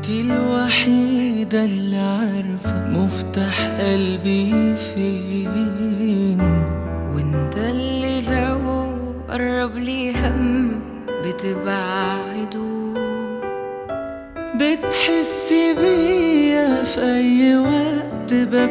انت الوحيدة اللي عارفة مفتاح قلبي فين وانت اللي لو قرب لي هم بتبعده بتحسي بيا في أي وقت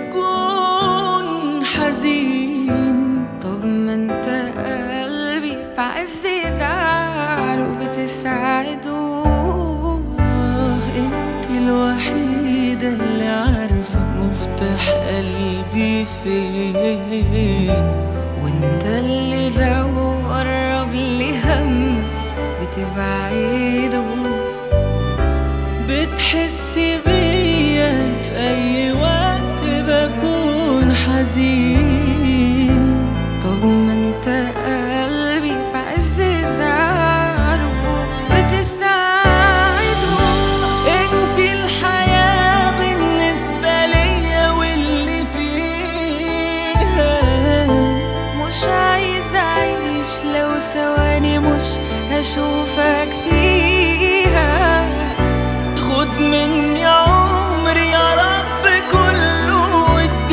بكون حزين طب ما انت قلبي في عز زعله بتساعده آه انت الوحيدة اللي عارفة مفتاح قلبي فين وانت اللي لو قرب لي هم بتبعده بتحسي بيا في أي وقت بكون حزين طب ما انت قلبي في عز زعله بتساعده انت الحياة بالنسبة ليا واللي فيها مش عايزة أعيش لو ثواني مش هشوفك فيها خد مني عمري يا رب كله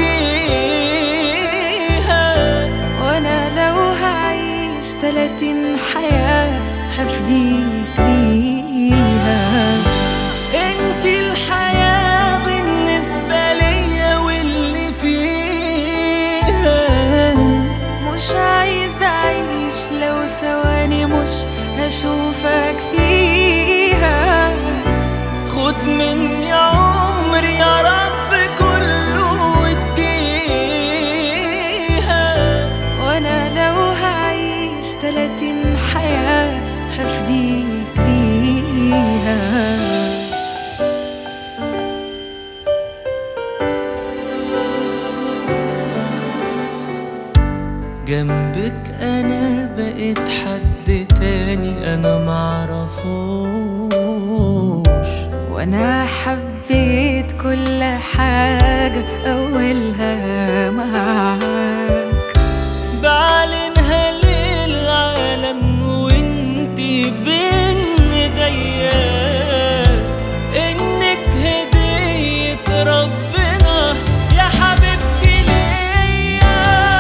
واديها وأنا لو هعيش تلاتين حياة هفديك بيها انت الحياة بالنسبة ليا واللي فيها مش عايزة أعيش لو ثواني مش هشوفك فيها خد مني عمري يا رب كله واديها وأنا لو هعيش تلاتين حياة هفديك بيها جنبك انا بقيت حد تاني انا معرفوش وانا حبيت كل حاجة اولها معاك بعلنها للعالم وانتي بين ايديا انك هدية ربنا يا حبيبتي ليا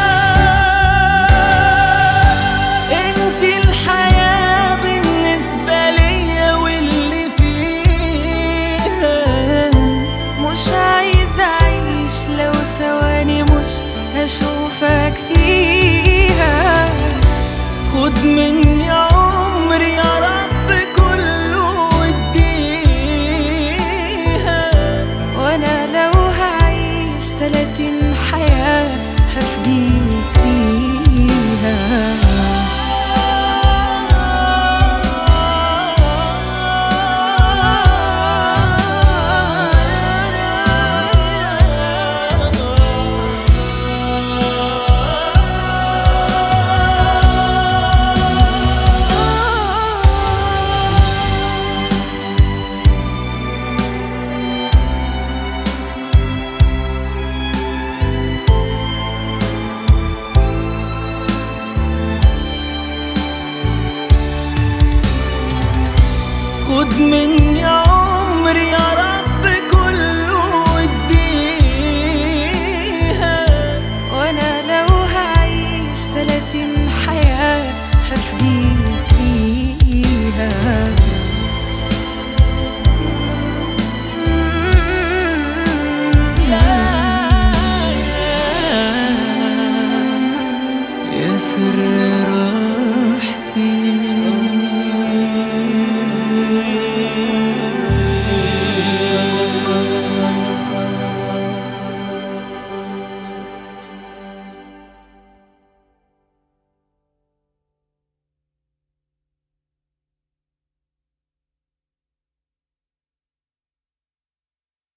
انتي الحياة بالنسبة ليا واللي فيها مش عايزة اعيش لو ثواني مش هشوفك فيها خد مني عمري يا رب كله واديها وانا لو هعيش تلاتين حياة هفديك بيها خد مني عمري يا